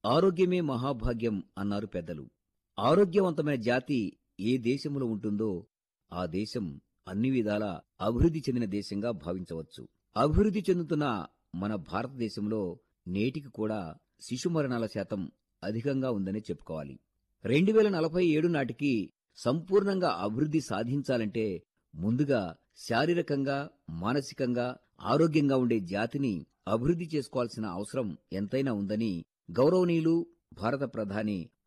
ఆరోగ్యమే మహాభాగ్యం అన్నారు పెద్దలు ఆరోగ్యవంతమైన జాతి ఏ దేశంలో ఉంటుందో ఆ దేశం అన్ని విధాలా అభివృద్ధి చెందిన దేశంగా భావించవచ్చు అభివృద్ధి చెందుతున్న మన భారతదేశంలో నేటికి కూడా శిశు మరణాల శాతం అధికంగా ఉందనే చెప్పుకోవాలి రెండు వేల నలభై ఏడు నాటికి సంపూర్ణంగా అభివృద్ధి సాధించాలంటే ముందుగా శారీరకంగా మానసికంగా ఆరోగ్యంగా ఉండే జాతిని అభివృద్ధి చేసుకోవాల్సిన అవసరం ఎంతైనా ఉందని గౌరవనీయులు భారత ప్రధాని